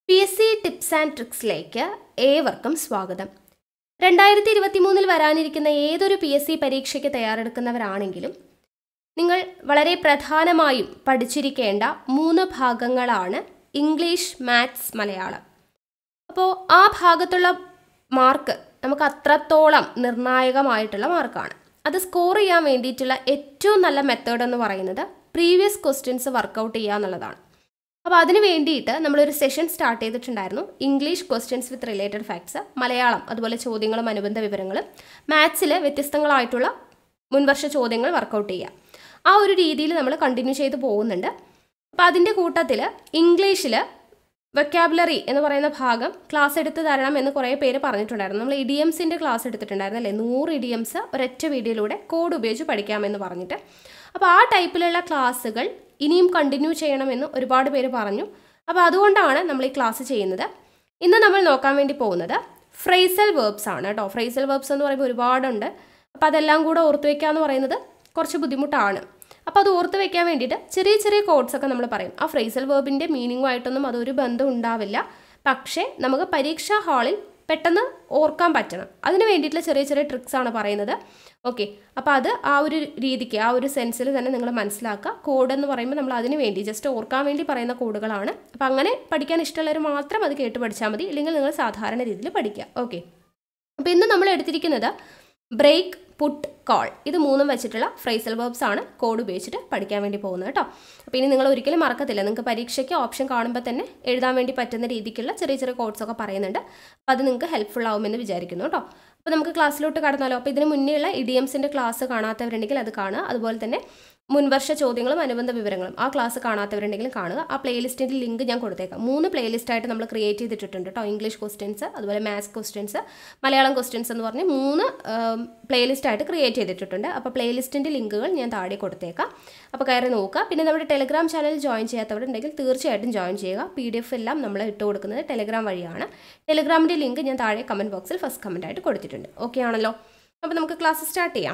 P S C tips and ട്രിക്സിലേക്ക് ഏവർക്കും സ്വാഗതം രണ്ടായിരത്തി ഇരുപത്തി മൂന്നിൽ വരാനിരിക്കുന്ന ഏതൊരു പി എസ് സി പരീക്ഷയ്ക്ക് തയ്യാറെടുക്കുന്നവരാണെങ്കിലും നിങ്ങൾ വളരെ പ്രധാനമായും പഠിച്ചിരിക്കേണ്ട മൂന്ന് ഭാഗങ്ങളാണ് ഇംഗ്ലീഷ് മാത്സ് മലയാളം അപ്പോൾ ആ ഭാഗത്തുള്ള മാർക്ക് നമുക്ക് അത്രത്തോളം നിർണായകമായിട്ടുള്ള മാർക്കാണ് അത് സ്കോർ ചെയ്യാൻ വേണ്ടിയിട്ടുള്ള ഏറ്റവും നല്ല മെത്തേഡ് എന്ന് പറയുന്നത് പ്രീവിയസ് ക്വസ്റ്റ്യൻസ് വർക്കൗട്ട് ചെയ്യുക എന്നുള്ളതാണ് അപ്പോൾ അതിന് വേണ്ടിയിട്ട് നമ്മളൊരു സെഷൻ സ്റ്റാർട്ട് ചെയ്തിട്ടുണ്ടായിരുന്നു English questions with related facts Malayalam അതുപോലെ ചോദ്യങ്ങളും അനുബന്ധ വിവരങ്ങളും മാത്സിൽ വ്യത്യസ്തങ്ങളായിട്ടുള്ള മുൻവർഷ ചോദ്യങ്ങൾ വർക്കൗട്ട് ചെയ്യുക ആ ഒരു രീതിയിൽ നമ്മൾ കണ്ടിന്യൂ ചെയ്ത് പോകുന്നുണ്ട് അപ്പോൾ അതിൻ്റെ കൂട്ടത്തിൽ ഇംഗ്ലീഷിൽ വെക്കാബുലറി എന്ന് പറയുന്ന ഭാഗം ക്ലാസ് എടുത്ത് തരണം എന്ന് കുറേ പേര് പറഞ്ഞിട്ടുണ്ടായിരുന്നു നമ്മൾ ഇഡിയംസിൻ്റെ ക്ലാസ് എടുത്തിട്ടുണ്ടായിരുന്നു അല്ലേ നൂറ് ഇഡിയംസ് ഒരൊറ്റ വീഡിയോയിലൂടെ കോഡ് ഉപയോഗിച്ച് പഠിക്കാമെന്ന് പറഞ്ഞിട്ട് അപ്പോൾ ആ ടൈപ്പിലുള്ള ക്ലാസ്സുകൾ ഇനിയും കണ്ടിന്യൂ ചെയ്യണമെന്ന് ഒരുപാട് പേര് പറഞ്ഞു അപ്പോൾ അതുകൊണ്ടാണ് നമ്മൾ ഈ ക്ലാസ് ചെയ്യുന്നത് ഇന്ന് നമ്മൾ നോക്കാൻ വേണ്ടി പോകുന്നത് ഫ്രൈസൽ വേർബ്സ് ആണ് കേട്ടോ ഫ്രൈസൽ വേർബ്സ് എന്ന് പറയുമ്പോൾ ഒരുപാടുണ്ട് അപ്പോൾ അതെല്ലാം കൂടെ ഓർത്ത് വയ്ക്കുക എന്ന് പറയുന്നത് കുറച്ച് ബുദ്ധിമുട്ടാണ് അപ്പോൾ അത് ഓർത്ത് വെക്കാൻ വേണ്ടിയിട്ട് ചെറിയ ചെറിയ കോഡ്സ് ഒക്കെ നമ്മൾ പറയും ആ ഫ്രൈസൽ വേർബിൻ്റെ മീനിങ്ങുമായിട്ടൊന്നും അതൊരു ബന്ധം ഉണ്ടാവില്ല പക്ഷേ നമുക്ക് പരീക്ഷാ ഹാളിൽ പെട്ടെന്ന് ഓർക്കാൻ പറ്റണം അതിന് വേണ്ടിയിട്ടുള്ള ചെറിയ ചെറിയ ട്രിക്സ് ആണ് പറയുന്നത് ഓക്കെ അപ്പോൾ അത് ആ ഒരു രീതിക്ക് ആ ഒരു സെൻസിൽ തന്നെ നിങ്ങൾ മനസ്സിലാക്കുക കോഡ് എന്ന് പറയുമ്പോൾ നമ്മൾ അതിന് വേണ്ടി ജസ്റ്റ് ഓർക്കാൻ വേണ്ടി പറയുന്ന കോഡുകളാണ് അപ്പോൾ അങ്ങനെ പഠിക്കാൻ ഇഷ്ടമുള്ളവർ മാത്രം അത് കേട്ട് പഠിച്ചാൽ മതി ഇല്ലെങ്കിൽ നിങ്ങൾ സാധാരണ രീതിയിൽ പഠിക്കുക ഓക്കെ അപ്പോൾ ഇന്ന് നമ്മൾ എടുത്തിരിക്കുന്നത് ബ്രേക്ക് പുട്ട് കോൾ ഇത് മൂന്നും വെച്ചിട്ടുള്ള ഫ്രൈസൽ വേർബ്സ് ആണ് കോഡ് ഉപയോഗിച്ചിട്ട് പഠിക്കാൻ വേണ്ടി പോകുന്നത് കേട്ടോ അപ്പോൾ ഇനി നിങ്ങൾ ഒരിക്കലും മറക്കത്തില്ല നിങ്ങൾക്ക് പരീക്ഷയ്ക്ക് ഓപ്ഷൻ കാണുമ്പോൾ തന്നെ എഴുതാൻ വേണ്ടി പറ്റുന്ന രീതിക്കുള്ള ചെറിയ ചെറിയ കോഡ്സ് ഒക്കെ പറയുന്നുണ്ട് അപ്പോൾ അത് നിങ്ങൾക്ക് ഹെൽപ്ഫുൾ ആവുമെന്ന് വിചാരിക്കുന്നു കേട്ടോ അപ്പോൾ നമുക്ക് ക്ലാസ്സിലോട്ട് കടന്നാലോ അപ്പോൾ ഇതിന് മുന്നേയുള്ള ഇഡിയംസിൻ്റെ ക്ലാസ് കാണാത്തവരുണ്ടെങ്കിൽ അത് കാണുക അതുപോലെ തന്നെ മുൻവർഷ ചോദ്യങ്ങളും അനുബന്ധ വിവരങ്ങളും ആ ക്ലാസ് കാണാത്തവരുണ്ടെങ്കിലും കാണുക ആ പ്ലേലിസ്റ്റിൻ്റെ ലിങ്ക് ഞാൻ കൊടുത്തേക്കാം മൂന്ന് പ്ലേലിസ്റ്റ് ആയിട്ട് നമ്മൾ ക്രിയേറ്റ് ചെയ്തിട്ടുണ്ട് കേട്ടോ ഇംഗ്ലീഷ് ക്വസ്റ്റ്യൻസ് അതുപോലെ മാത്സ് ക്വസ്റ്റ്യൻസ് മലയാളം ക്വസ്റ്റ്യൻസ് എന്ന് പറഞ്ഞ് മൂന്ന് പ്ലേലിസ്റ്റ് ആയിട്ട് ക്രിയേറ്റ് ചെയ്തിട്ടുണ്ട് അപ്പോൾ പ്ലേലിസ്റ്റിൻ്റെ ലിങ്കുകൾ ഞാൻ താഴെ കൊടുത്തേക്കാം അപ്പോൾ കയറി നോക്കുക പിന്നെ നമ്മുടെ ടെലിഗ്രാം ചാനൽ ജോയിൻ ചെയ്യാത്തവരുണ്ടെങ്കിൽ തീർച്ചയായിട്ടും ജോയിൻ ചെയ്യുക പി ഡി എഫ് എല്ലാം നമ്മൾ ഇട്ട് കൊടുക്കുന്നത് ടെലിഗ്രാം വഴിയാണ് ടെലിഗ്രാമിൻ്റെ ലിങ്ക് ഞാൻ താഴെ കമൻറ്റ് ബോക്സിൽ ഫസ്റ്റ് കമൻ്റ് ആയിട്ട് കൊടുത്തിട്ടുണ്ട് ഓക്കെ ആണല്ലോ അപ്പോൾ നമുക്ക് ക്ലാസ് സ്റ്റാർട്ട് ചെയ്യാം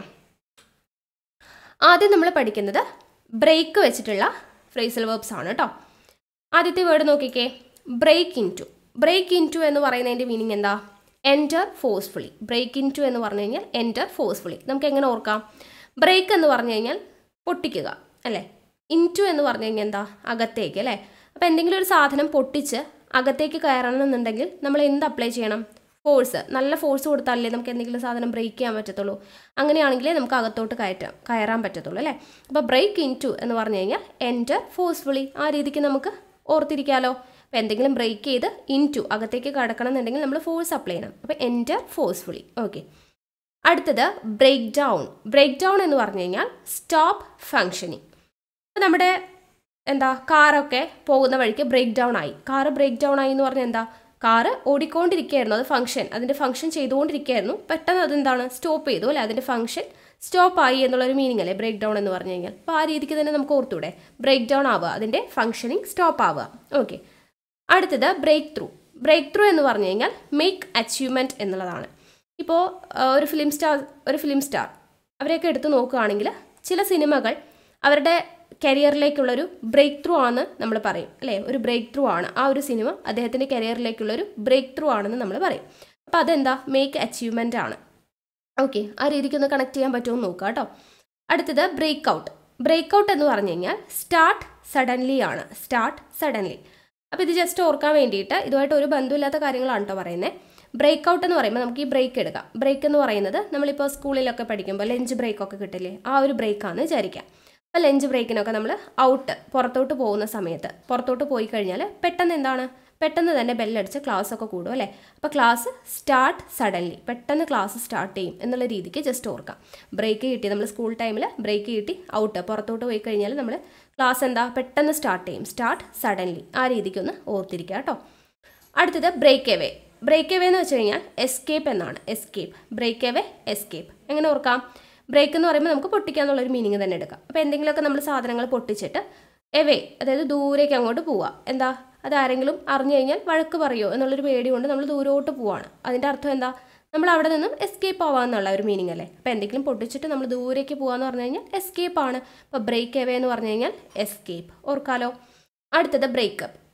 ആദ്യം നമ്മൾ പഠിക്കുന്നത് ബ്രേക്ക് വെച്ചിട്ടുള്ള ഫ്രേസൽ വേർബ്സ് ആണ് കേട്ടോ ആദ്യത്തെ വേർഡ് നോക്കിക്കേ break into break into എന്ന് പറയുന്നതിൻ്റെ മീനിങ് എന്താ enter forcefully break into എന്ന് പറഞ്ഞു കഴിഞ്ഞാൽ എൻറ്റർ ഫോഴ്സ്ഫുള്ളി നമുക്ക് എങ്ങനെ ഓർക്കാം ബ്രേക്ക് എന്ന് പറഞ്ഞു കഴിഞ്ഞാൽ പൊട്ടിക്കുക അല്ലേ ഇൻ ടു എന്ന് പറഞ്ഞു കഴിഞ്ഞാൽ എന്താ അകത്തേക്ക് അല്ലേ അപ്പോൾ എന്തെങ്കിലും ഒരു സാധനം പൊട്ടിച്ച് അകത്തേക്ക് കയറണം എന്നുണ്ടെങ്കിൽ നമ്മൾ എന്ത് അപ്ലൈ ചെയ്യണം ഫോഴ്സ് നല്ല ഫോഴ്സ് കൊടുത്താലല്ലേ നമുക്ക് എന്തെങ്കിലും സാധനം ബ്രേക്ക് ചെയ്യാൻ പറ്റത്തുള്ളൂ അങ്ങനെയാണെങ്കിലേ നമുക്ക് അകത്തോട്ട് കയറ്റാം കയറാൻ പറ്റത്തുള്ളൂ അല്ലേ അപ്പോൾ ബ്രേക്ക് ഇൻ ടു എന്ന് പറഞ്ഞു കഴിഞ്ഞാൽ എൻറ്റർ ഫോഴ്സ്ഫുള്ളി ആ രീതിക്ക് നമുക്ക് ഓർത്തിരിക്കാമല്ലോ അപ്പോൾ എന്തെങ്കിലും ബ്രേക്ക് ചെയ്ത് ഇൻ ടു അകത്തേക്ക് കടക്കണം എന്നുണ്ടെങ്കിൽ നമ്മൾ ഫോഴ്സ് അപ്ലൈ ചെയ്യണം അപ്പോൾ എൻറ്റർ ഫോഴ്സ്ഫുള്ളി ഓക്കെ അടുത്തത് ബ്രേക്ക് ഡൗൺ ബ്രേക്ക് ഡൗൺ എന്ന് പറഞ്ഞു കഴിഞ്ഞാൽ സ്റ്റോപ്പ് ഫങ്ഷനിങ് അപ്പോൾ നമ്മുടെ എന്താ കാറൊക്കെ പോകുന്ന വഴിക്ക് ബ്രേക്ക് ഡൗൺ ആയി കാറ് ബ്രേക്ക് ഡൗൺ ആയി എന്ന് പറഞ്ഞാൽ എന്താ കാറ് ഓടിക്കൊണ്ടിരിക്കുകയായിരുന്നു അത് ഫംഗ്ഷൻ അതിൻ്റെ ഫംഗ്ഷൻ ചെയ്തുകൊണ്ടിരിക്കുകയായിരുന്നു പെട്ടെന്ന് അതെന്താണ് സ്റ്റോപ്പ് ചെയ്തു അല്ലേ അതിൻ്റെ ഫംഗ്ഷൻ സ്റ്റോപ്പ് ആയി എന്നുള്ളൊരു മീനിങ് അല്ലേ ബ്രേക്ക് ഡൗൺ എന്ന് പറഞ്ഞു കഴിഞ്ഞാൽ അപ്പോൾ ആ രീതിക്ക് തന്നെ നമുക്ക് ഓർത്തൂടെ ബ്രേക്ക് ഡൗൺ ആവുക അതിൻ്റെ ഫംഗ്ഷനിങ് സ്റ്റോപ്പ് ആവുക ഓക്കെ അടുത്തത് ബ്രേക്ക് ത്രൂ ബ്രേക്ക് ത്രൂ എന്ന് പറഞ്ഞു കഴിഞ്ഞാൽ മേക്ക് അച്ചീവ്മെൻറ്റ് എന്നുള്ളതാണ് ഇപ്പോൾ ഒരു ഫിലിം സ്റ്റാർ ഒരു ഫിലിം സ്റ്റാർ അവരെയൊക്കെ എടുത്ത് നോക്കുകയാണെങ്കിൽ ചില സിനിമകൾ അവരുടെ കരിയറിലേക്കുള്ളൊരു ബ്രേക്ക് ത്രൂ ആണെന്ന് നമ്മൾ പറയും അല്ലേ ഒരു ബ്രേക്ക് ത്രൂ ആണ് ആ ഒരു സിനിമ അദ്ദേഹത്തിൻ്റെ കരിയറിലേക്കുള്ളൊരു ബ്രേക്ക് ത്രൂ ആണെന്ന് നമ്മൾ പറയും അപ്പോൾ അതെന്താ മേക്ക് അച്ചീവ്മെൻ്റ് ആണ് ഓക്കെ ആ രീതിക്ക് ഒന്ന് കണക്ട് ചെയ്യാൻ പറ്റുമോ നോക്കുക കേട്ടോ അടുത്തത് ബ്രേക്ക് ഔട്ട് ബ്രേക്ക് ഔട്ട് എന്ന് പറഞ്ഞു കഴിഞ്ഞാൽ സ്റ്റാർട്ട് സഡൻലി ആണ് സ്റ്റാർട്ട് സഡൻലി അപ്പോൾ ഇത് ജസ്റ്റ് ഓർക്കാൻ വേണ്ടിയിട്ട് ഇതുമായിട്ട് ഒരു ബന്ധമില്ലാത്ത കാര്യങ്ങളാണ് കേട്ടോ പറയുന്നത് ബ്രേക്ക് ഔട്ട് എന്ന് പറയുമ്പോൾ നമുക്ക് ഈ ബ്രേക്ക് എടുക്കാം ബ്രേക്ക് എന്ന് പറയുന്നത് നമ്മളിപ്പോൾ സ്കൂളിലൊക്കെ പഠിക്കുമ്പോൾ ലഞ്ച് ബ്രേക്ക് ഒക്കെ കിട്ടില്ലേ ആ ഒരു ബ്രേക്കാണെന്ന് വിചാരിക്കാം അപ്പോൾ ലഞ്ച് ബ്രേക്കിനൊക്കെ നമ്മൾ ഔട്ട് പുറത്തോട്ട് പോകുന്ന സമയത്ത് പുറത്തോട്ട് പോയി കഴിഞ്ഞാൽ പെട്ടെന്ന് എന്താണ് പെട്ടെന്ന് തന്നെ ബെല്ലടിച്ച് ക്ലാസ് ഒക്കെ കൂടും അല്ലേ അപ്പോൾ ക്ലാസ് സ്റ്റാർട്ട് സഡൻലി പെട്ടെന്ന് ക്ലാസ് സ്റ്റാർട്ട് ചെയ്യും എന്നുള്ള രീതിക്ക് ജസ്റ്റ് ഓർക്കാം ബ്രേക്ക് കിട്ടി നമ്മൾ സ്കൂൾ ടൈമിൽ ബ്രേക്ക് കിട്ടി ഔട്ട് പുറത്തോട്ട് പോയി കഴിഞ്ഞാൽ നമ്മൾ ക്ലാസ് എന്താ പെട്ടെന്ന് സ്റ്റാർട്ട് ചെയ്യും സ്റ്റാർട്ട് സഡൻലി ആ രീതിക്കൊന്ന് ഓർത്തിരിക്കുക കേട്ടോ അടുത്തത് ബ്രേക്ക് എവേ ബ്രേക്ക് എവേ എന്ന് വെച്ച് കഴിഞ്ഞാൽ എസ്കേപ്പ് എന്നാണ് എസ്കേപ്പ് ബ്രേക്ക് എവേ എസ്കേപ്പ് എങ്ങനെ ഓർക്കാം ബ്രേക്ക് എന്ന് പറയുമ്പോൾ നമുക്ക് പൊട്ടിക്കുക എന്നുള്ളൊരു മീനിങ് തന്നെ എടുക്കാം അപ്പോൾ എന്തെങ്കിലുമൊക്കെ നമ്മൾ സാധനങ്ങൾ പൊട്ടിച്ചിട്ട് എവേ അതായത് ദൂരേക്ക് അങ്ങോട്ട് പോവുക എന്താ അതാരെങ്കിലും അറിഞ്ഞു കഴിഞ്ഞാൽ വഴക്ക് പറയുമോ എന്നുള്ളൊരു പേടി കൊണ്ട് നമ്മൾ ദൂരോട്ട് പോവാണ് അതിൻ്റെ അർത്ഥം എന്താ നമ്മൾ അവിടെ നിന്നും എസ്കേപ്പ് ആവാന്നുള്ള ഒരു മീനിങ് അല്ലേ അപ്പോൾ എന്തെങ്കിലും പൊട്ടിച്ചിട്ട് നമ്മൾ ദൂരേക്ക് പോകാന്ന് പറഞ്ഞു കഴിഞ്ഞാൽ എസ്കേപ്പ് ആണ് അപ്പോൾ ബ്രേക്ക് എവേ എന്ന് പറഞ്ഞു കഴിഞ്ഞാൽ എസ്കേപ്പ് ഓർക്കാലോ അടുത്തത് ബ്രേക്കപ്പ്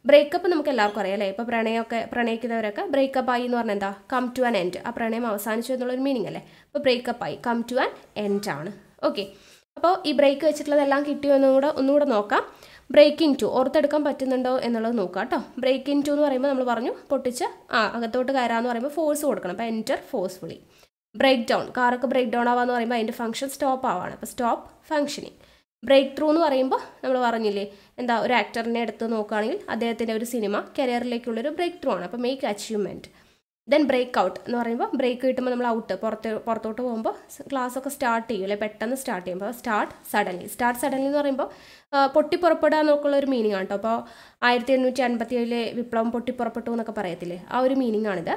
ബ്രേക്കപ്പ് നമുക്ക് എല്ലാവർക്കും അറിയാം അല്ലേ ഇപ്പോൾ പ്രണയമൊക്കെ പ്രണയിക്കുന്നവരൊക്കെ ബ്രേക്കപ്പ് ആയി എന്ന് പറഞ്ഞാൽ എന്താ കം ടു ആൻ എൻഡ് ആ പ്രണയം അവസാനിച്ചു എന്നുള്ളൊരു മീനിങ് അല്ലേ അപ്പോൾ ബ്രേക്കപ്പ് ആയി കം ടു ആൻ എൻഡ് ആണ് ഓക്കെ അപ്പോൾ ഈ ബ്രേക്ക് വെച്ചിട്ടുള്ളതെല്ലാം കിട്ടിയോ എന്നും കൂടെ ഒന്നുകൂടെ നോക്കാം ബ്രേക്ക് ഇൻ ടു ഓർത്തെടുക്കാൻ പറ്റുന്നുണ്ടോ എന്നുള്ളത് നോക്കാം കേട്ടോ ബ്രേക്ക് ഇൻ ടു എന്ന് പറയുമ്പോൾ നമ്മൾ പറഞ്ഞു പൊട്ടിച്ച് ആ അകത്തോട്ട് കയറാമെന്ന് പറയുമ്പോൾ ഫോഴ്സ് കൊടുക്കണം അപ്പോൾ എൻറ്റർ ഫോഴ്സ്ഫുള്ളി ബ്രേക്ക് ഡൗൺ കാറൊക്കെ ബ്രേക്ക് ഡൗൺ ആവാന്ന് പറയുമ്പോൾ അതിൻ്റെ ഫംഗ്ഷൻ സ്റ്റോപ്പ് ആവാണ് അപ്പോൾ സ്റ്റോപ്പ് ഫംഗ്ഷനിങ് ബ്രേക്ക് ത്രൂ എന്ന് പറയുമ്പോൾ നമ്മൾ പറഞ്ഞില്ലേ എന്താ ഒരു ആക്ടറിനെ എടുത്ത് നോക്കുകയാണെങ്കിൽ അദ്ദേഹത്തിൻ്റെ ഒരു സിനിമ കരിയറിലേക്കുള്ളൊരു ബ്രേക്ക് ത്രൂ ആണ് അപ്പോൾ make achievement then break out എന്ന് പറയുമ്പോൾ ബ്രേക്ക് കിട്ടുമ്പോൾ നമ്മൾ ഔട്ട് പുറത്ത് പുറത്തോട്ട് പോകുമ്പോൾ ക്ലാസ് ഒക്കെ സ്റ്റാർട്ട് ചെയ്യും അല്ലെ പെട്ടെന്ന് സ്റ്റാർട്ട് ചെയ്യുമ്പോൾ സ്റ്റാർട്ട് സഡൻലി സ്റ്റാർട്ട് സഡൻലി എന്ന് പറയുമ്പോൾ പൊട്ടിപ്പുറപ്പെടുക എന്നൊക്കെയുള്ള ഒരു മീനിങ് ആണ് കേട്ടോ അപ്പോൾ ആയിരത്തി എണ്ണൂറ്റി അൻപത്തി ഏഴിലെ വിപ്ലവം പൊട്ടിപ്പുറപ്പെട്ടു എന്നൊക്കെ പറയത്തില്ലേ ആ ഒരു മീനിങ് ആണിത്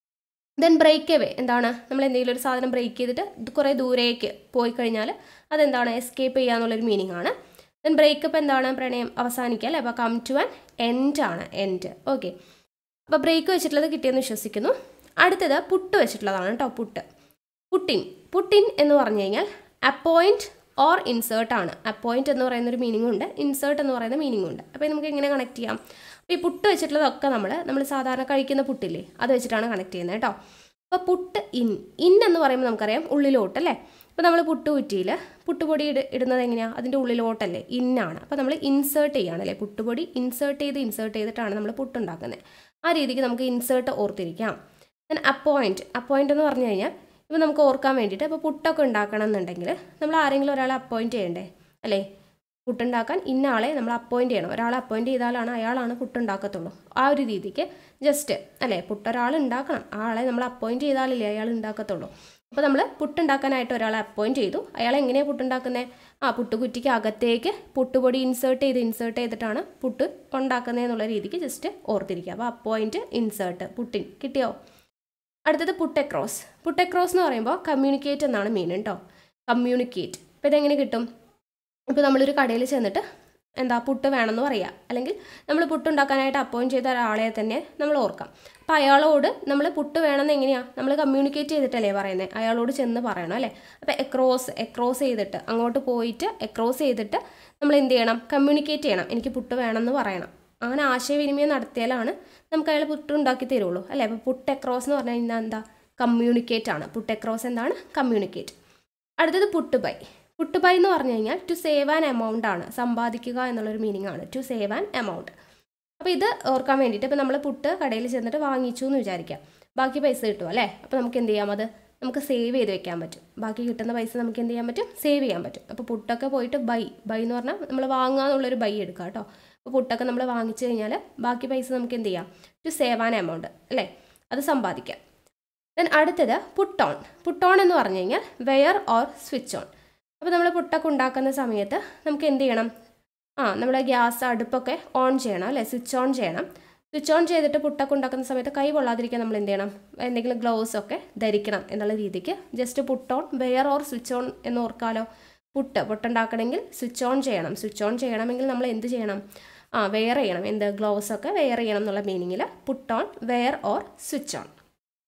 ദെൻ ബ്രേക്ക് എവേ എന്താണ് നമ്മൾ എന്തെങ്കിലും ഒരു സാധനം ബ്രേക്ക് ചെയ്തിട്ട് ഇത് കുറേ ദൂരേക്ക് പോയി കഴിഞ്ഞാൽ അതെന്താണ് എസ്കേപ്പ് ചെയ്യുക എന്നുള്ളൊരു മീനിങ് ആണ് ദെൻ ബ്രേക്കപ്പ് എന്താണ് പ്രണയം അവസാനിക്കുക അല്ലേ അപ്പോൾ കം ടു ആൻ എൻഡ് ആണ് എൻഡ് ഓക്കെ അപ്പോൾ ബ്രേക്ക് വെച്ചിട്ടുള്ളത് കിട്ടിയെന്ന് വിശ്വസിക്കുന്നു അടുത്തത് പുട്ട് വെച്ചിട്ടുള്ളതാണ് കേട്ടോ പുട്ട് പുട്ടിൻ പുട്ടിൻ എന്ന് പറഞ്ഞു കഴിഞ്ഞാൽ അപ്പോയിൻറ്റ് ഓർ ഇൻസേർട്ട് ആണ് അപ്പോയിൻറ്റ് എന്ന് പറയുന്ന ഒരു മീനിങ് ഉണ്ട് ഇൻസേർട്ട് എന്ന് പറയുന്ന മീനിങ് ഉണ്ട് അപ്പോൾ നമുക്ക് എങ്ങനെ കണക്ട് ചെയ്യാം അപ്പോൾ ഈ പുട്ട് വെച്ചിട്ടുള്ളതൊക്കെ നമ്മൾ നമ്മൾ സാധാരണ കഴിക്കുന്ന പുട്ടില്ലേ അത് വെച്ചിട്ടാണ് കണക്ട് ചെയ്യുന്നത് കേട്ടോ അപ്പോൾ പുട്ട് ഇൻ ഇൻ എന്ന് പറയുമ്പോൾ നമുക്കറിയാം ഉള്ളിലോട്ട് അല്ലേ അപ്പോൾ നമ്മൾ പുട്ട് കുറ്റിയിൽ പുട്ടുപൊടി ഇട ഇടുന്നത് എങ്ങനെയാണ് അതിൻ്റെ ഉള്ളിലോട്ടല്ലേ ഇന്നാണ് അപ്പോൾ നമ്മൾ ഇൻസേർട്ട് ചെയ്യുകയാണല്ലേ പുട്ടുപൊടി ഇൻസേർട്ട് ചെയ്ത് ഇൻസേർട്ട് ചെയ്തിട്ടാണ് നമ്മൾ പുട്ടുണ്ടാക്കുന്നത് ആ രീതിക്ക് നമുക്ക് ഇൻസേർട്ട് ഓർത്തിരിക്കാം ദെൻ അപ്പോയിൻറ്റ് അപ്പോയിൻ്റ് എന്ന് പറഞ്ഞു കഴിഞ്ഞാൽ ഇപ്പോൾ നമുക്ക് ഓർക്കാൻ വേണ്ടിയിട്ട് ഇപ്പോൾ പുട്ടൊക്കെ ഉണ്ടാക്കണം എന്നുണ്ടെങ്കിൽ നമ്മൾ ആരെങ്കിലും ഒരാളെ അപ്പോയിൻറ്റ് ചെയ്യണ്ടേ അല്ലേ പുട്ടുണ്ടാക്കാൻ ഇന്ന ആളെ നമ്മൾ അപ്പോയിൻറ്റ് ചെയ്യണം ഒരാളെ അപ്പോയിൻറ്റ് ചെയ്താലാണ് അയാളാണ് പുട്ടുണ്ടാക്കത്തുള്ളൂ ആ ഒരു രീതിക്ക് ജസ്റ്റ് അല്ലേ പുട്ടൊരാൾ ഉണ്ടാക്കണം ആ ആളെ നമ്മൾ അപ്പോയിൻറ്റ് ചെയ്താലല്ലേ അയാൾ ഉണ്ടാക്കത്തുള്ളൂ അപ്പോൾ നമ്മൾ പുട്ടുണ്ടാക്കാനായിട്ട് ഒരാളെ അപ്പോയിൻറ്റ് ചെയ്തു അയാൾ എങ്ങനെയാണ് പുട്ടുണ്ടാക്കുന്നത് ആ പുട്ടുകുറ്റിക്ക് അകത്തേക്ക് പുട്ടുപൊടി ഇൻസേർട്ട് ചെയ്ത് ഇൻസേർട്ട് ചെയ്തിട്ടാണ് പുട്ട് ഉണ്ടാക്കുന്നത് എന്നുള്ള രീതിക്ക് ജസ്റ്റ് ഓർത്തിരിക്കുക അപ്പോൾ അപ്പോയിൻറ്റ് ഇൻസേർട്ട് പുട്ടിൻ കിട്ടിയോ അടുത്തത് പുട്ടെക്രോസ് പുട്ടെക്രോസ് എന്ന് പറയുമ്പോൾ കമ്മ്യൂണിക്കേറ്റ് എന്നാണ് മീൻ കേട്ടോ കമ്മ്യൂണിക്കേറ്റ് അപ്പോൾ ഇതെങ്ങനെ കിട്ടും ഇപ്പോൾ നമ്മളൊരു കടയിൽ ചെന്നിട്ട് എന്താ പുട്ട് വേണമെന്ന് പറയുക അല്ലെങ്കിൽ നമ്മൾ പുട്ടുണ്ടാക്കാനായിട്ട് അപ്പോയിൻറ്റ് ചെയ്ത ഒരാളെ തന്നെ നമ്മൾ ഓർക്കാം അപ്പോൾ അയാളോട് നമ്മൾ പുട്ട് വേണമെന്ന് എങ്ങനെയാണ് നമ്മൾ കമ്മ്യൂണിക്കേറ്റ് ചെയ്തിട്ടല്ലേ പറയുന്നത് അയാളോട് ചെന്ന് പറയണം അല്ലേ അപ്പോൾ എക്രോസ് എക്രോസ് ചെയ്തിട്ട് അങ്ങോട്ട് പോയിട്ട് എക്രോസ് ചെയ്തിട്ട് നമ്മൾ എന്ത് ചെയ്യണം കമ്മ്യൂണിക്കേറ്റ് ചെയ്യണം എനിക്ക് പുട്ട് വേണമെന്ന് പറയണം അങ്ങനെ ആശയവിനിമയം നടത്തിയാലാണ് നമുക്ക് അയാൾ പുട്ട് ഉണ്ടാക്കി തരുള്ളൂ അല്ലേ അപ്പോൾ പുട്ട് എക്രോസ് എന്ന് പറഞ്ഞു കഴിഞ്ഞാൽ എന്താ കമ്മ്യൂണിക്കേറ്റ് ആണ് പുട്ട് എക്രോസ് എന്താണ് കമ്മ്യൂണിക്കേറ്റ് അടുത്തത് പുട്ടുബൈ പുട്ടുബൈ എന്ന് പറഞ്ഞു കഴിഞ്ഞാൽ ടു സേവ് ആൻ എമൗണ്ട് ആണ് സമ്പാദിക്കുക എന്നുള്ളൊരു മീനിങ് ആണ് ടു സേവ് ആൻ എമൗണ്ട് അപ്പോൾ ഇത് ഓർക്കാൻ വേണ്ടിയിട്ട് ഇപ്പോൾ നമ്മൾ പുട്ട് കടയിൽ ചെന്നിട്ട് വാങ്ങിച്ചു എന്ന് വിചാരിക്കാം ബാക്കി പൈസ കിട്ടും അല്ലേ അപ്പോൾ നമുക്ക് എന്ത് ചെയ്യാം അത് നമുക്ക് സേവ് ചെയ്ത് വെക്കാൻ പറ്റും ബാക്കി കിട്ടുന്ന പൈസ നമുക്ക് എന്ത് ചെയ്യാൻ പറ്റും സേവ് ചെയ്യാൻ പറ്റും അപ്പോൾ പുട്ടൊക്കെ പോയിട്ട് ബൈ ബൈ എന്ന് പറഞ്ഞാൽ നമ്മൾ വാങ്ങുക എന്നുള്ളൊരു ബൈ എടുക്കുക കേട്ടോ അപ്പോൾ പുട്ടൊക്കെ നമ്മൾ വാങ്ങിച്ചു കഴിഞ്ഞാൽ ബാക്കി പൈസ നമുക്ക് എന്ത് ചെയ്യാം ടു സേവ് ആൻ എമൗണ്ട് അല്ലേ അത് സമ്പാദിക്കാം ദെൻ അടുത്തത് പുട്ട് ഓൺ പുട്ട് ഓൺ എന്ന് പറഞ്ഞു കഴിഞ്ഞാൽ വെയർ ഓർ സ്വിച്ച് ഓൺ അപ്പോൾ നമ്മൾ പുട്ടൊക്കെ ഉണ്ടാക്കുന്ന സമയത്ത് നമുക്ക് എന്ത് ചെയ്യണം ആ നമ്മുടെ ഗ്യാസ് അടുപ്പൊക്കെ ഓൺ ചെയ്യണം അല്ലേ സ്വിച്ച് ഓൺ ചെയ്യണം സ്വിച്ച് ഓൺ ചെയ്തിട്ട് പുട്ടൊക്കെ ഉണ്ടാക്കുന്ന സമയത്ത് കൈ പൊള്ളാതിരിക്കാൻ നമ്മൾ എന്ത് ചെയ്യണം എന്തെങ്കിലും ഗ്ലൗസ് ഒക്കെ ധരിക്കണം എന്നുള്ള രീതിക്ക് just put on wear or switch on എന്ന് ഓർക്കാലോ പുട്ട് പുട്ടുണ്ടാക്കണമെങ്കിൽ സ്വിച്ച് ഓൺ ചെയ്യണം സ്വിച്ച് ഓൺ ചെയ്യണമെങ്കിൽ നമ്മൾ എന്ത് ചെയ്യണം ആ വെയർ ചെയ്യണം എന്ത് ഗ്ലൗസ് ഒക്കെ വെയർ ചെയ്യണം എന്നുള്ള മീനിങ്ങിൽ put on wear or switch on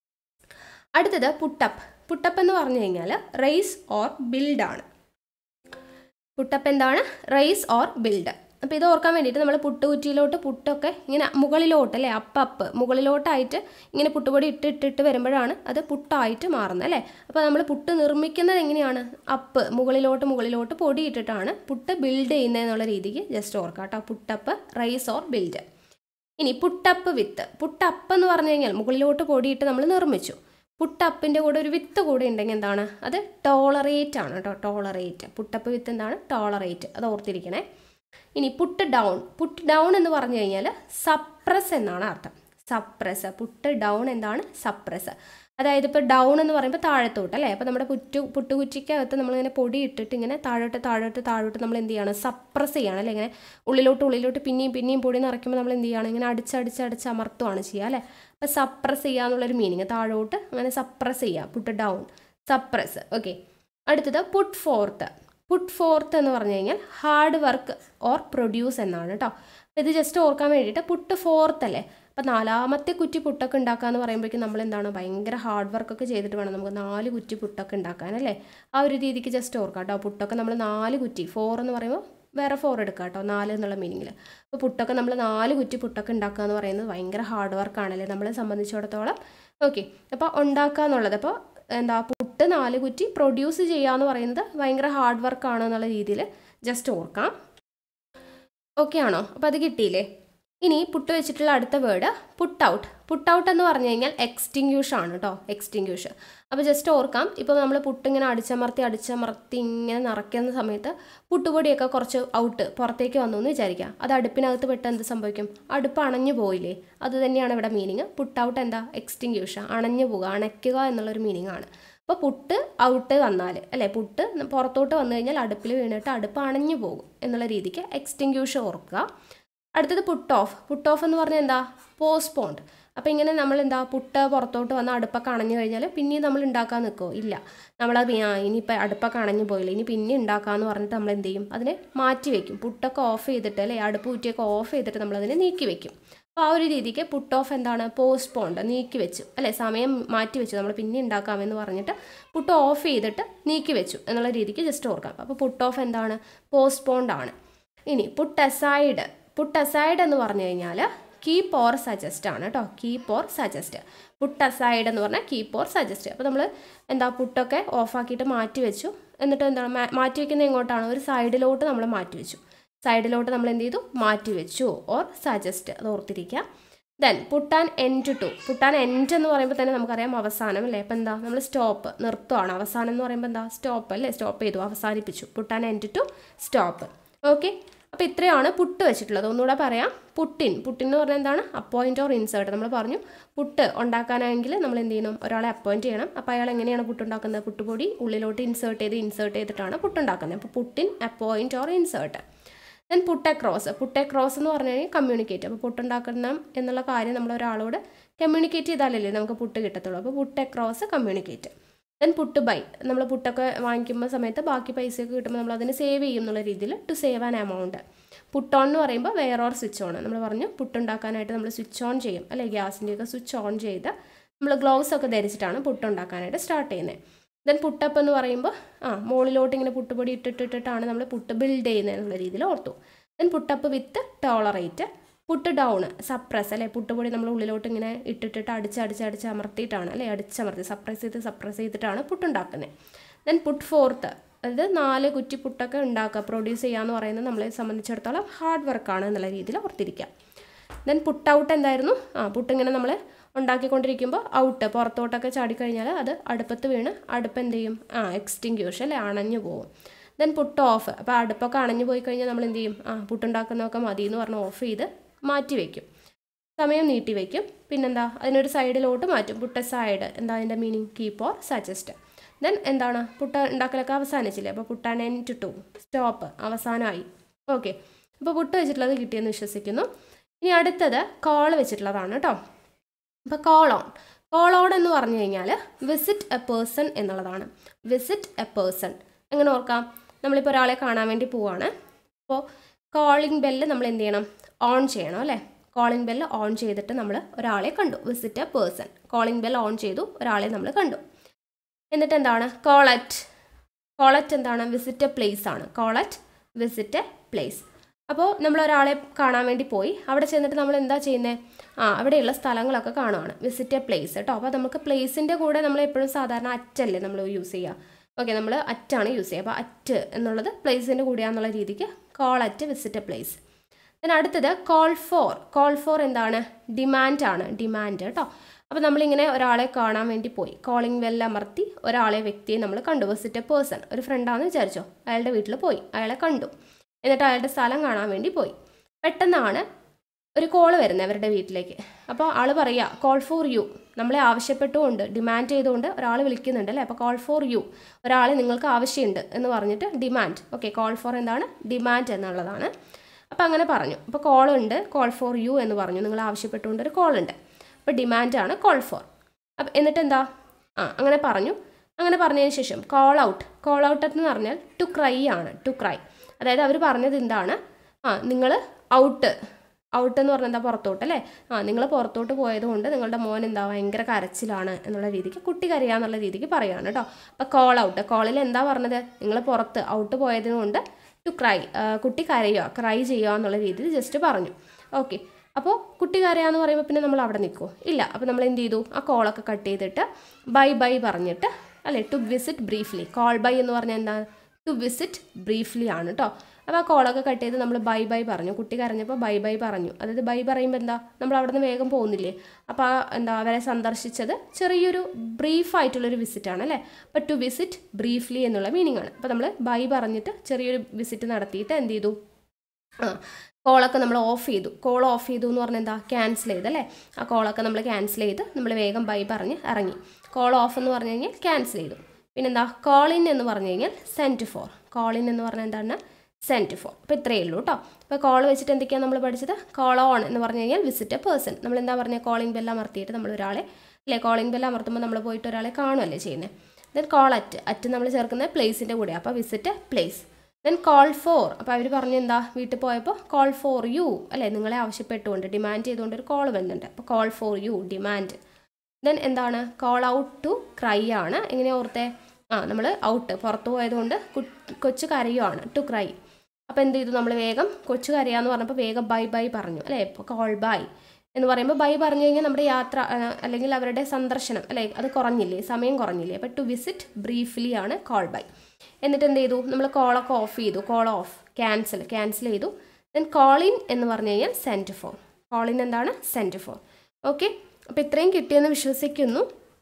അടുത്തത് പുട്ടപ്പ് പുട്ടപ്പ് എന്ന് പറഞ്ഞു കഴിഞ്ഞാൽ റേസ് ഓർ ബിൽഡ് ആണ് പുട്ടപ്പ് എന്താണ് റൈസ് ഓർ ബിൽഡ് അപ്പോൾ ഇത് ഓർക്കാൻ വേണ്ടിയിട്ട് നമ്മൾ പുട്ടുകുറ്റിയിലോട്ട് പുട്ടൊക്കെ ഇങ്ങനെ മുകളിലോട്ട് അല്ലേ അപ്പപ്പ് മുകളിലോട്ടായിട്ട് ഇങ്ങനെ പുട്ടുപൊടി ഇട്ട് ഇട്ടിട്ട് വരുമ്പോഴാണ് അത് പുട്ടായിട്ട് മാറുന്നത് അല്ലേ അപ്പോൾ നമ്മൾ പുട്ട് നിർമ്മിക്കുന്നത് എങ്ങനെയാണ് അപ്പ് മുകളിലോട്ട് മുകളിലോട്ട് പൊടി ഇട്ടിട്ടാണ് പുട്ട് ബിൽഡ് ചെയ്യുന്നത് എന്നുള്ള രീതിക്ക് ജസ്റ്റ് ഓർക്കാം കേട്ടോ പുട്ടപ്പ് റൈസ് ഓർ ബിൽഡ് ഇനി പുട്ടപ്പ് വിത്ത് പുട്ടപ്പ് എന്ന് പറഞ്ഞു കഴിഞ്ഞാൽ മുകളിലോട്ട് പൊടിയിട്ട് നമ്മൾ നിർമ്മിച്ചു പുട്ടപ്പിൻ്റെ കൂടെ ഒരു വിത്ത് കൂടെ ഉണ്ടെങ്കിൽ എന്താണ് അത് ടോളറേറ്റ് ആണ് കേട്ടോ ടോളറേറ്റ് പുട്ടപ്പ് വിത്ത് എന്താണ് ടോളറേറ്റ് അത് ഓർത്തിരിക്കണേ ഇനി പുട്ട് ഡൗൺ പുട്ട് ഡൗൺ എന്ന് പറഞ്ഞു കഴിഞ്ഞാൽ സപ്രസ് എന്നാണ് അർത്ഥം സപ്രസ് പുട്ട് ഡൗൺ എന്താണ് സപ്രസ് അതായത് ഇപ്പോൾ ഡൗൺ എന്ന് പറയുമ്പോൾ താഴത്തോട്ട് അല്ലേ അപ്പോൾ നമ്മുടെ പുറ്റു പുട്ടുകുറ്റിക്കകത്ത് നമ്മളിങ്ങനെ പൊടി ഇട്ടിട്ട് ഇങ്ങനെ താഴോട്ട് താഴോട്ട് താഴോട്ട് നമ്മൾ എന്ത് ചെയ്യണം സപ്രസ് ചെയ്യണം അല്ലേ ഇങ്ങനെ ഉള്ളിലോട്ട് ഉള്ളിലോട്ട് പിന്നെയും പിന്നെയും പൊടി നിറയ്ക്കുമ്പോൾ നമ്മൾ എന്ത് ചെയ്യണം ഇങ്ങനെ അടിച്ചടിച്ച് അടിച്ച് അമർത്തുകയാണ് ചെയ്യുക അല്ലേ അപ്പോൾ സപ്രസ് ചെയ്യുക എന്നുള്ളൊരു മീനിങ് താഴോട്ട് അങ്ങനെ സപ്രസ് ചെയ്യുക പുട്ട് ഡൗൺ സപ്രസ് ഓക്കെ അടുത്തത് പുട്ട് ഫോർത്ത് പുട്ട് ഫോർത്ത് എന്ന് പറഞ്ഞു കഴിഞ്ഞാൽ ഹാർഡ് വർക്ക് ഓർ പ്രൊഡ്യൂസ് എന്നാണ് കേട്ടോ ഇത് ജസ്റ്റ് ഓർക്കാൻ വേണ്ടിയിട്ട് പുട്ട് ഫോർത്ത് അല്ലേ അപ്പോൾ നാലാമത്തെ കുറ്റി പുട്ടൊക്കെ ഉണ്ടാക്കുക എന്ന് പറയുമ്പോഴേക്കും നമ്മൾ എന്താണ് ഭയങ്കര ഹാർഡ് വർക്കൊക്കെ ചെയ്തിട്ട് വേണം നമുക്ക് നാല് കുറ്റി പുട്ടൊക്കെ ഉണ്ടാക്കാൻ അല്ലേ ആ ഒരു രീതിക്ക് ജസ്റ്റ് ഓർക്കാം കേട്ടോ പുട്ടൊക്കെ നമ്മൾ നാല് കുറ്റി ഫോർ എന്ന് പറയുമ്പോൾ വേറെ ഫോർ എടുക്കുക കേട്ടോ നാല് എന്നുള്ള മീനിങ്ങിൽ അപ്പോൾ പുട്ടൊക്കെ നമ്മൾ നാല് കുറ്റി പുട്ടൊക്കെ ഉണ്ടാക്കുക എന്ന് പറയുന്നത് ഭയങ്കര ഹാർഡ് വർക്കാണല്ലേ നമ്മളെ സംബന്ധിച്ചിടത്തോളം ഓക്കെ അപ്പോൾ ഉണ്ടാക്കുക എന്നുള്ളത് അപ്പോൾ എന്താ പുട്ട് നാല് കുറ്റി പ്രൊഡ്യൂസ് ചെയ്യുക എന്ന് പറയുന്നത് ഭയങ്കര ഹാർഡ് വർക്കാണ് എന്നുള്ള രീതിയിൽ ജസ്റ്റ് ഓർക്കാം ഓക്കെ ആണോ അപ്പോൾ അത് കിട്ടിയില്ലേ ഇനി പുട്ട് വെച്ചിട്ടുള്ള അടുത്ത word put out put out എന്ന് പറഞ്ഞു കഴിഞ്ഞാൽ എക്സ്റ്റിങ്ക്യൂഷ് ആണ് കേട്ടോ എക്സ്റ്റിങ്ക്യൂഷ് അപ്പോൾ ജസ്റ്റ് ഓർക്കാം ഇപ്പോൾ നമ്മൾ പുട്ട് ഇങ്ങനെ അടിച്ചമർത്തി അടിച്ചമർത്തി ഇങ്ങനെ നിറയ്ക്കുന്ന സമയത്ത് പുട്ടുപൊടിയൊക്കെ കുറച്ച് ഔട്ട് പുറത്തേക്ക് വന്നു എന്ന് വിചാരിക്കുക അത് അടുപ്പിനകത്ത് പെട്ട് എന്ത് സംഭവിക്കും അടുപ്പ് അണഞ്ഞു പോയില്ലേ അത് തന്നെയാണ് ഇവിടെ മീനിങ് പുട്ട് ഔട്ട് എന്താ എക്സ്റ്റിങ്ക്യൂഷ് അണഞ്ഞു പോകുക അണയ്ക്കുക എന്നുള്ളൊരു മീനിങ് ആണ് അപ്പോൾ പുട്ട് ഔട്ട് വന്നാൽ അല്ലേ പുട്ട് പുറത്തോട്ട് വന്നു കഴിഞ്ഞാൽ അടുപ്പിൽ വീണിട്ട് അടുപ്പ് അണഞ്ഞു പോകും എന്നുള്ള രീതിക്ക് എക്സ്റ്റിങ്ക്യൂഷ് ഓർക്കുക അടുത്തത് പുട്ട് ഓഫ് പുട്ട് ഓഫ് എന്ന് പറഞ്ഞാൽ എന്താ പോസ്റ്റ്പോണ്ട് അപ്പോൾ ഇങ്ങനെ നമ്മൾ എന്താ പുട്ട് പുറത്തോട്ട് വന്ന് അടുപ്പൊക്കെ അണഞ്ഞു കഴിഞ്ഞാൽ പിന്നെയും നമ്മൾ ഉണ്ടാക്കാൻ നിൽക്കുമോ ഇല്ല നമ്മളത് ആ ഇനിയിപ്പോൾ അടുപ്പൊക്കെ അണഞ്ഞു പോയില്ല ഇനി പിന്നെ ഉണ്ടാക്കാമെന്ന് പറഞ്ഞിട്ട് നമ്മൾ എന്ത് ചെയ്യും അതിനെ മാറ്റി വെക്കും പുട്ടൊക്കെ ഓഫ് ചെയ്തിട്ട് അല്ലേ അടുപ്പ് കുറ്റിയൊക്കെ ഓഫ് ചെയ്തിട്ട് നമ്മളതിനെ നീക്കി വെക്കും അപ്പോൾ ആ ഒരു രീതിക്ക് പുട്ട് ഓഫ് എന്താണ് പോസ്റ്റ്പോണ്ട് നീക്കി വെച്ചു അല്ലേ സമയം മാറ്റി വെച്ചു നമ്മൾ പിന്നെ ഉണ്ടാക്കാമെന്ന് പറഞ്ഞിട്ട് പുട്ട് ഓഫ് ചെയ്തിട്ട് നീക്കി വെച്ചു എന്നുള്ള രീതിക്ക് ജസ്റ്റ് ഓർക്കാം അപ്പോൾ പുട്ട് ഓഫ് എന്താണ് പോസ്റ്റ്പോണ്ട് ആണ് ഇനി പുട്ട് അസൈഡ് പുട്ട് അസൈഡ് എന്ന് പറഞ്ഞു കഴിഞ്ഞാൽ കീപ്പ് ഓർ സജസ്റ്റ് ആണ് കേട്ടോ keep or suggest put aside എന്ന് പറഞ്ഞാൽ കീപ്പ് ഓർ സജസ്റ്റ് അപ്പോൾ നമ്മൾ എന്താ പുട്ടൊക്കെ ഓഫാക്കിയിട്ട് മാറ്റി വെച്ചു എന്നിട്ട് എന്താണ് മാ- മാറ്റി വെക്കുന്നത് എങ്ങോട്ടാണ് ഒരു സൈഡിലോട്ട് നമ്മൾ മാറ്റി വെച്ചു സൈഡിലോട്ട് നമ്മൾ എന്ത് ചെയ്തു മാറ്റി വെച്ചു ഓർ സജസ്റ്റ് അത് ഓർത്തിരിക്കുക then put an end to put an end എന്ന് പറയുമ്പോൾ തന്നെ നമുക്കറിയാം അവസാനം അല്ലേ ഇപ്പം എന്താ നമ്മൾ സ്റ്റോപ്പ് നിർത്തുവാണ് അവസാനം എന്ന് പറയുമ്പോൾ എന്താ സ്റ്റോപ്പ് അല്ലേ സ്റ്റോപ്പ് ചെയ്തു അവസാനിപ്പിച്ചു put an end to stop okay അപ്പോൾ ഇത്രയാണ് പുട്ട് വെച്ചിട്ടുള്ളത് ഒന്നുകൂടെ പറയാം പുട്ടിൻ പുട്ടിൻ എന്ന് പറഞ്ഞാൽ എന്താണ് അപ്പോയിൻറ്റ് ഓർ ഇൻസേർട്ട് നമ്മൾ പറഞ്ഞു പുട്ട് ഉണ്ടാക്കാനാണെങ്കിൽ നമ്മൾ എന്ത് ചെയ്യണം ഒരാളെ അപ്പോയിൻറ്റ് ചെയ്യണം അപ്പോൾ അയാൾ എങ്ങനെയാണ് പുട്ടുണ്ടാക്കുന്നത് പുട്ടുപൊടി ഉള്ളിലോട്ട് ഇൻസേർട്ട് ചെയ്ത് ഇൻസേർട്ട് ചെയ്തിട്ടാണ് പുട്ടുണ്ടാക്കുന്നത് അപ്പോൾ put in appoint or insert then put across put across എന്ന് പറഞ്ഞു കഴിഞ്ഞാൽ കമ്മ്യൂണിക്കേറ്റ് അപ്പോൾ പുട്ടുണ്ടാക്കണം എന്നുള്ള കാര്യം നമ്മൾ ഒരാളോട് കമ്മ്യൂണിക്കേറ്റ് ചെയ്താലല്ലേ നമുക്ക് പുട്ട് കിട്ടത്തുള്ളൂ അപ്പോൾ put across communicate then put by നമ്മൾ പുട്ടൊക്കെ വാങ്ങിക്കുമ്പോൾ സമയത്ത് ബാക്കി പൈസയൊക്കെ കിട്ടുമ്പോൾ നമ്മൾ അതിന് സേവ് ചെയ്യും എന്നുള്ള രീതിയിൽ to save an amount put on എന്ന് പറയുമ്പോൾ വേറെ ഓർ സ്വിച്ച് ഓൺ നമ്മൾ പറഞ്ഞു പുട്ടുണ്ടാക്കാനായിട്ട് നമ്മൾ സ്വിച്ച് ഓൺ ചെയ്യും അല്ലെ ഗ്യാസിൻ്റെയൊക്കെ സ്വിച്ച് ഓൺ ചെയ്ത് നമ്മൾ ഗ്ലൗസ് ഒക്കെ ധരിച്ചിട്ടാണ് പുട്ടുണ്ടാക്കാനായിട്ട് സ്റ്റാർട്ട് ചെയ്യുന്നത് ദെൻ പുട്ടപ്പ് എന്ന് പറയുമ്പോൾ ആ മുകളിലോട്ട് ഇങ്ങനെ പുട്ടുപൊടി ഇട്ടിട്ടിട്ടാണ് നമ്മൾ പുട്ട് ബിൽഡ് ചെയ്യുന്നത് എന്നുള്ള രീതിയിൽ ഓർത്തു then put up with tolerate put down suppress അല്ലെ പുട്ടുപൊടി നമ്മൾ ഉള്ളിലോട്ട് ഇങ്ങനെ ഇട്ടിട്ടിട്ട് അടിച്ച് അടിച്ച് അടിച്ച് അമർത്തിയിട്ടാണ് അല്ലെ അടിച്ചമർത്തി സപ്രസ് ചെയ്ത് സപ്രസ് ചെയ്തിട്ടാണ് പുട്ടുണ്ടാക്കുന്നത് ദെൻ പുട്ട് ഫോർത്ത് അതായത് നാല് കുറ്റി പുട്ടൊക്കെ ഉണ്ടാക്കുക പ്രൊഡ്യൂസ് ചെയ്യുക എന്ന് പറയുന്നത് നമ്മളെ സംബന്ധിച്ചിടത്തോളം ഹാർഡ് വർക്കാണ് എന്നുള്ള രീതിയിൽ ഓർത്തിരിക്കുക ദെൻ പുട്ട് ഔട്ട് എന്തായിരുന്നു ആ പുട്ടിങ്ങനെ നമ്മൾ ഉണ്ടാക്കിക്കൊണ്ടിരിക്കുമ്പോൾ ഔട്ട് പുറത്തോട്ടൊക്കെ ചാടിക്കഴിഞ്ഞാൽ അത് അടുപ്പത്ത് വീണ് അടുപ്പ് എന്ത് ചെയ്യും ആ എക്സ്റ്റിങ്ക്യൂഷ് അല്ലേ അണഞ്ഞു പോകും ദെൻ പുട്ട് ഓഫ് അപ്പോൾ അടുപ്പൊക്കെ അണഞ്ഞു പോയി കഴിഞ്ഞാൽ നമ്മൾ എന്ത് ചെയ്യും ആ പുട്ടുണ്ടാക്കുന്നതൊക്കെ മതി എന്ന് പറഞ്ഞ് ഓഫ് ചെയ്ത് മാറ്റി വയ്ക്കും സമയം നീട്ടി വയ്ക്കും പിന്നെന്താ അതിനൊരു സൈഡിലോട്ട് മാറ്റും പുട്ട സൈഡ് എന്താ അതിൻ്റെ meaning keep or suggest then എന്താണ് പുട്ട ഉണ്ടാക്കലൊക്കെ അവസാനിച്ചില്ലേ അപ്പോൾ പുട്ടാൻ എൻഡ് ടു സ്റ്റോപ്പ് അവസാനമായി ഓക്കെ അപ്പോൾ പുട്ട് വെച്ചിട്ടുള്ളത് കിട്ടിയെന്ന് വിശ്വസിക്കുന്നു ഇനി അടുത്തത് കോൾ വെച്ചിട്ടുള്ളതാണ് കേട്ടോ അപ്പോൾ കോൾ ഓൺ കോൾ ഓൺ എന്ന് പറഞ്ഞു കഴിഞ്ഞാൽ വിസിറ്റ് എ പേഴ്സൺ എന്നുള്ളതാണ് വിസിറ്റ് എ പേഴ്സൺ എങ്ങനെ ഓർക്കാം നമ്മളിപ്പോൾ ഒരാളെ കാണാൻ വേണ്ടി പോവാണ് അപ്പോൾ കോളിംഗ് ബെല്ല് നമ്മൾ എന്ത് ചെയ്യണം ഓൺ ചെയ്യണം അല്ലേ കോളിംഗ് ബെല്ല് ഓൺ ചെയ്തിട്ട് നമ്മൾ ഒരാളെ കണ്ടു visit a person calling bell on ചെയ്തു ഒരാളെ നമ്മൾ കണ്ടു എന്നിട്ട് എന്താണ് കോളറ്റ് കോളറ്റ് എന്താണ് വിസിറ്റ് എ പ്ലേസ് ആണ് കോളറ്റ് വിസിറ്റ് എ പ്ലേസ് അപ്പോൾ നമ്മൾ ഒരാളെ കാണാൻ വേണ്ടി പോയി അവിടെ ചെന്നിട്ട് നമ്മൾ എന്താ ചെയ്യുന്നത് ആ അവിടെയുള്ള സ്ഥലങ്ങളൊക്കെ കാണുവാണ് വിസിറ്റ് എ പ്ലേസ് കേട്ടോ അപ്പോൾ നമുക്ക് പ്ലേസിൻ്റെ കൂടെ നമ്മൾ എപ്പോഴും സാധാരണ അറ്റല്ലേ നമ്മൾ യൂസ് ചെയ്യുക ഓക്കെ നമ്മൾ അറ്റാണ് യൂസ് ചെയ്യുക അപ്പോൾ അറ്റ് എന്നുള്ളത് പ്ലേസിൻ്റെ കൂടെയാണെന്നുള്ള രീതിക്ക് call at visit a place then അടുത്തത് കോൾ ഫോർ കോൾ ഫോർ എന്താണ് ഡിമാൻഡ് ആണ് ഡിമാൻഡ് കേട്ടോ അപ്പോൾ നമ്മളിങ്ങനെ ഒരാളെ കാണാൻ വേണ്ടി പോയി കോളിംഗ് വെൽ അമർത്തി ഒരാളെ വ്യക്തിയെ നമ്മൾ കണ്ടു വിസിറ്റ് എ പേഴ്സൺ ഒരു ഫ്രണ്ടാണെന്ന് വിചാരിച്ചോ അയാളുടെ വീട്ടിൽ പോയി അയാളെ കണ്ടു എന്നിട്ട് അയാളുടെ സ്ഥലം കാണാൻ വേണ്ടി പോയി പെട്ടെന്നാണ് ഒരു കോൾ വരുന്നത് അവരുടെ വീട്ടിലേക്ക് അപ്പോൾ ആൾ പറയുക കോൾ ഫോർ യു നമ്മളെ ആവശ്യപ്പെട്ടുകൊണ്ട് ഡിമാൻഡ് ചെയ്തുകൊണ്ട് ഒരാൾ വിളിക്കുന്നുണ്ട് അല്ലേ അപ്പോൾ കോൾ ഫോർ യു ഒരാളെ നിങ്ങൾക്ക് ആവശ്യമുണ്ട് എന്ന് പറഞ്ഞിട്ട് ഡിമാൻഡ് ഓക്കെ കോൾ ഫോർ എന്താണ് ഡിമാൻഡ് എന്നുള്ളതാണ് അപ്പോൾ അങ്ങനെ പറഞ്ഞു അപ്പോൾ കോൾ ഉണ്ട് കോൾ ഫോർ യു എന്ന് പറഞ്ഞു നിങ്ങൾ ആവശ്യപ്പെട്ടുകൊണ്ട് ഒരു കോൾ ഉണ്ട് അപ്പോൾ ഡിമാൻഡാണ് കോൾ ഫോർ അപ്പം എന്നിട്ട് എന്താ ആ അങ്ങനെ പറഞ്ഞു അങ്ങനെ പറഞ്ഞതിന് ശേഷം കോൾ ഔട്ട് കോൾ ഔട്ട് എന്ന് പറഞ്ഞാൽ ടു ക്രൈ ആണ് ടു ക്രൈ അതായത് അവർ പറഞ്ഞത് എന്താണ് ആ നിങ്ങൾ ഔട്ട് ഔട്ട് എന്ന് പറഞ്ഞാൽ എന്താ പുറത്തോട്ട് അല്ലേ ആ നിങ്ങൾ പുറത്തോട്ട് പോയതുകൊണ്ട് നിങ്ങളുടെ മോൻ എന്താ ഭയങ്കര കരച്ചിലാണ് എന്നുള്ള രീതിക്ക് കുട്ടി കരയാന്നുള്ള രീതിക്ക് പറയുകയാണ് കേട്ടോ അപ്പോൾ കോൾ ഔട്ട് കോളിൽ എന്താ പറഞ്ഞത് നിങ്ങൾ പുറത്ത് ഔട്ട് പോയതുകൊണ്ട് ടു ക്രൈ കുട്ടി കരയുക ക്രൈ ചെയ്യുക എന്നുള്ള രീതിയിൽ ജസ്റ്റ് പറഞ്ഞു ഓക്കെ അപ്പോൾ കുട്ടി കരയാന്ന് പറയുമ്പോൾ പിന്നെ നമ്മൾ അവിടെ നിൽക്കുമോ ഇല്ല അപ്പോൾ നമ്മൾ എന്ത് ചെയ്തു ആ കോളൊക്കെ കട്ട് ചെയ്തിട്ട് ബൈ ബൈ പറഞ്ഞിട്ട് അല്ലേ to visit briefly call by എന്ന് പറഞ്ഞാൽ എന്താ ടു വിസിറ്റ് ബ്രീഫ്ലി ആണ് കേട്ടോ അപ്പോൾ ആ കോളൊക്കെ കട്ട് ചെയ്ത് നമ്മൾ ബൈ ബൈ പറഞ്ഞു കുട്ടി കരഞ്ഞപ്പോൾ ബൈ ബൈ പറഞ്ഞു അതായത് ബൈ പറയുമ്പോൾ എന്താ നമ്മൾ അവിടെ നിന്ന് വേഗം പോകുന്നില്ലേ അപ്പോൾ ആ എന്താ അവരെ സന്ദർശിച്ചത് ചെറിയൊരു ബ്രീഫ് ആയിട്ടുള്ളൊരു വിസിറ്റ് ആണ് അല്ലേ അപ്പോൾ ടു വിസിറ്റ് ബ്രീഫ്ലി എന്നുള്ള മീനിങ് ആണ് അപ്പോൾ നമ്മൾ ബൈ പറഞ്ഞിട്ട് ചെറിയൊരു വിസിറ്റ് നടത്തിയിട്ട് എന്ത് ചെയ്തു ആ കോളൊക്കെ നമ്മൾ ഓഫ് ചെയ്തു കോൾ ഓഫ് ചെയ്തു എന്ന് പറഞ്ഞാൽ എന്താ ക്യാൻസൽ ചെയ്ത് അല്ലേ ആ കോളൊക്കെ നമ്മൾ ക്യാൻസൽ ചെയ്ത് നമ്മൾ വേഗം ബൈ പറഞ്ഞ് ഇറങ്ങി കോൾ ഓഫ് എന്ന് പറഞ്ഞു കഴിഞ്ഞാൽ ക്യാൻസൽ ചെയ്തു പിന്നെന്താ കോൾ ഇൻ എന്ന് പറഞ്ഞു കഴിഞ്ഞാൽ സെൻറ്റ് ഫോർ കോൾ ഇൻ എന്ന് പറഞ്ഞാൽ എന്താണ് സെൻറ്റ് ഫോർ അപ്പോൾ ഇത്രയേ ഉള്ളൂ കേട്ടോ അപ്പോൾ കോൾ വെച്ചിട്ട് എന്തൊക്കെയാണ് നമ്മൾ പഠിച്ചത് കോൾ ഓൺ എന്ന് പറഞ്ഞു കഴിഞ്ഞാൽ വിസിറ്റ് എ പേഴ്സൺ നമ്മൾ എന്താ പറഞ്ഞത് കോളിംഗ് ബെല്ല് അമർത്തിയിട്ട് നമ്മൾ ഒരാളെ അല്ലേ കോളിംഗ് ബെല്ല് അമർത്തുമ്പോൾ നമ്മൾ പോയിട്ട് ഒരാളെ കാണുമല്ലേ ചെയ്യുന്നത് ദെൻ കോൾ അറ്റ് അറ്റ് നമ്മൾ ചേർക്കുന്നത് പ്ലേസിൻ്റെ കൂടെ അപ്പോൾ visit place then call for അപ്പോൾ അവർ പറഞ്ഞു എന്താ വീട്ടിൽ പോയപ്പോൾ കോൾ ഫോർ യു അല്ലേ നിങ്ങളെ ആവശ്യപ്പെട്ടുകൊണ്ട് ഡിമാൻഡ് ചെയ്തുകൊണ്ട് ഒരു കോൾ വരുന്നുണ്ട് അപ്പോൾ call for you demand then എന്താണ് കോൾ ഔട്ട് ടു ക്രൈ ആണ് എങ്ങനെ ഓർത്തെ ആ നമ്മൾ ഔട്ട് പുറത്തു പോയതുകൊണ്ട് കൊച്ചു കരയുവാണ് ടു ക്രൈ അപ്പോൾ എന്ത് ചെയ്തു നമ്മൾ വേഗം കൊച്ചു കരയാന്ന് പറഞ്ഞപ്പോൾ വേഗം ബൈ ബൈ പറഞ്ഞു അല്ലേ ഇപ്പോൾ കോൾ ബൈ എന്ന് പറയുമ്പോൾ ബൈ പറഞ്ഞു കഴിഞ്ഞാൽ നമ്മുടെ യാത്ര ആ, അല്ലെങ്കിൽ അവരുടെ സന്ദർശനം അല്ലേ അത് കുറഞ്ഞില്ലേ സമയം കുറഞ്ഞില്ലേ അപ്പോൾ ടു വിസിറ്റ് ബ്രീഫ്ലി ആണ് കോൾ ബൈ എന്നിട്ട് എന്ത് ചെയ്തു നമ്മൾ കോളൊക്കെ ഓഫ് ചെയ്തു കോൾ ഓഫ് ക്യാൻസൽ ക്യാൻസൽ ചെയ്തു ദെൻ കോൾ ഇൻ എന്ന് പറഞ്ഞു കഴിഞ്ഞാൽ സെൻറ്റ് ഫോർ കോൾ ഇൻ എന്താണ് സെൻറ്റ് ഫോർ ഓക്കെ അപ്പോൾ ഇത്രയും കിട്ടിയെന്ന് വിശ്വസിക്കുന്നു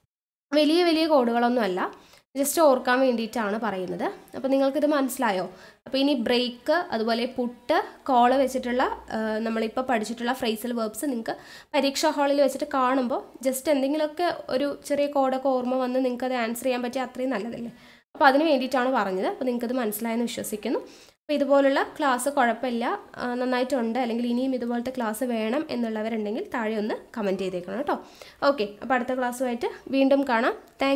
വലിയ വലിയ കോഡുകളൊന്നും അല്ല ജസ്റ്റ് ഓർക്കാൻ വേണ്ടിയിട്ടാണ് പറയുന്നത് അപ്പോൾ നിങ്ങൾക്കിത് മനസ്സിലായോ അപ്പോൾ ഇനി ബ്രേക്ക് അതുപോലെ പുട്ട് കോള് വെച്ചിട്ടുള്ള ആ, നമ്മളിപ്പോൾ പഠിച്ചിട്ടുള്ള ഫ്രൈസൽ വേർബ്സ് നിങ്ങൾക്ക് പരീക്ഷാ ഹാളിൽ വെച്ചിട്ട് കാണുമ്പോൾ ജസ്റ്റ് എന്തെങ്കിലുമൊക്കെ ഒരു ചെറിയ കോഡൊക്കെ ഓർമ്മ വന്ന് നിങ്ങൾക്ക് അത് ആൻസർ ചെയ്യാൻ പറ്റിയ അത്രയും നല്ലതല്ലേ അപ്പോൾ അതിന് വേണ്ടിയിട്ടാണ് പറഞ്ഞത് അപ്പോൾ നിങ്ങൾക്കത് മനസ്സിലായെന്ന് വിശ്വസിക്കുന്നു അപ്പോൾ ഇതുപോലുള്ള ക്ലാസ് കുഴപ്പമില്ല ആ, നന്നായിട്ടുണ്ട് അല്ലെങ്കിൽ ഇനിയും ഇതുപോലത്തെ ക്ലാസ് വേണം എന്നുള്ളവരുണ്ടെങ്കിൽ താഴെ ഒന്ന് കമൻറ്റ് ചെയ്തേക്കണം കേട്ടോ ഓക്കെ അപ്പോൾ അടുത്ത ക്ലാസ്സുമായിട്ട് വീണ്ടും കാണാം താങ്ക്